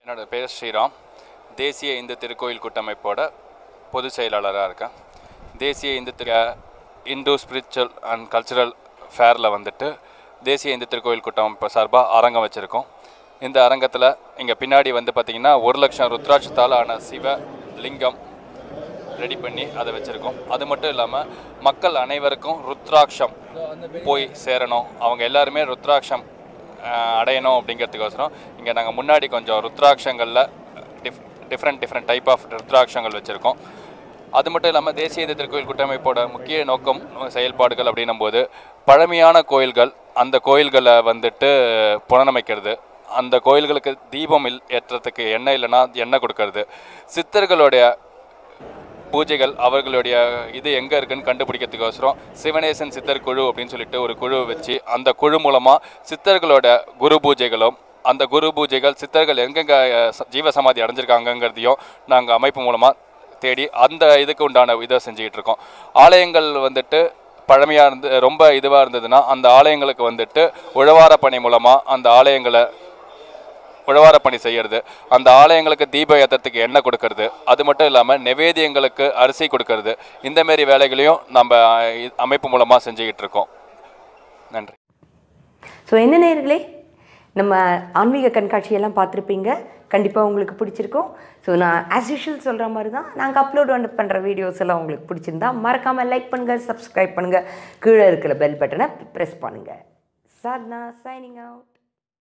என்னோட பேர் ஸ்ரீராம் தேசிய இந்து திருக்கோயில் கூட்டமைப்போட பொதுச் செயலாளராக இருக்கேன் தேசிய இந்து திரு இந்து ஸ்பிரிச்சுவல் அண்ட் கல்ச்சுரல் ஃபேரில் வந்துட்டு தேசிய இந்து திருக்கோயில் கூட்டமைப்பு சார்பாக அரங்கம் வச்சுருக்கோம் இந்த அரங்கத்தில் இங்கே பின்னாடி வந்து பார்த்திங்கன்னா ஒரு லட்சம் ருத்ராட்சத்தால் ஆன சிவ லிங்கம் ரெடி பண்ணி அதை வச்சுருக்கோம் அது மட்டும் இல்லாமல் மக்கள் அனைவருக்கும் ருத்ராட்சம் போய் சேரணும் அவங்க எல்லாருமே ருத்ராட்சம் அஹ், அடையணும் அப்படிங்கிறதுக்கோசரம் இங்கே நாங்கள் முன்னாடி கொஞ்சம் ருத்ராட்சங்களில் diff different different type of ருத்ராட்சங்கள் வச்சுருக்கோம் அது மட்டும் இல்லாமல் தேசிய இந்து திருக்கோயில் கூட்டமைப்போட முக்கிய நோக்கம் செயல்பாடுகள் அப்படின்னும் போது பழமையான கோயில்கள் அந்த கோயில்களை வந்துட்டு புனரமைக்கிறது அந்த கோயில்களுக்கு தீபம் இல் ஏற்றத்துக்கு எண்ணெய் இல்லைன்னா எண்ணெய் கொடுக்கறது சித்தர்களுடைய பூஜைகள் அவர்களுடைய இது எங்கே இருக்குன்னு கண்டுபிடிக்கிறதுக்கோசரம் சிவனேசன் சித்தர் குழு அப்படின்னு சொல்லிட்டு ஒரு குழு வச்சு அந்த குழு மூலமாக சித்தர்களோட குரு பூஜைகளும் அந்த குரு பூஜைகள் சித்தர்கள் எங்கெங்கே ஜீவ சமாதி அடைஞ்சிருக்காங்கங்கிறதையும் நாங்கள் அமைப்பு மூலமாக தேடி அந்த இதுக்கு உண்டான இதை செஞ்சுக்கிட்டு இருக்கோம் ஆலயங்கள் வந்துட்டு பழமையாக இருந்து ரொம்ப இதுவாக இருந்ததுன்னா அந்த ஆலயங்களுக்கு வந்துட்டு உழவார பணி மூலமாக அந்த ஆலயங்களை உழவார பணி செய்யறது அந்த ஆலயங்களுக்கு தீப ஏற்றத்துக்கு எண்ணெய் கொடுக்கறது அது மட்டும் இல்லாமல் நெவேத்தியங்களுக்கு அரிசி கொடுக்கறது இந்த மாதிரி வேலைகளையும் நம்ம அஹ், அமைப்பு மூலமாக செஞ்சுக்கிட்டு இருக்கோம் நன்றி ஸோ என்ன நேயர்களே நம்ம ஆன்மீக கண்காட்சியெல்லாம் பார்த்துருப்பீங்க கண்டிப்பாக உங்களுக்கு பிடிச்சிருக்கும் ஸோ நான் ஆஸ் யூஷுவல் சொல்கிற மாதிரி தான் நாங்கள் அப்லோட் வந்து பண்ணுற வீடியோஸ் எல்லாம் உங்களுக்கு பிடிச்சிருந்தா மறக்காமல் லைக் பண்ணுங்கள் சப்ஸ்கிரைப் பண்ணுங்கள் கீழே இருக்கிற பெல் பட்டனை ப்ரெஸ் பண்ணுங்கள் சாத்னா சைனிங் அவுட்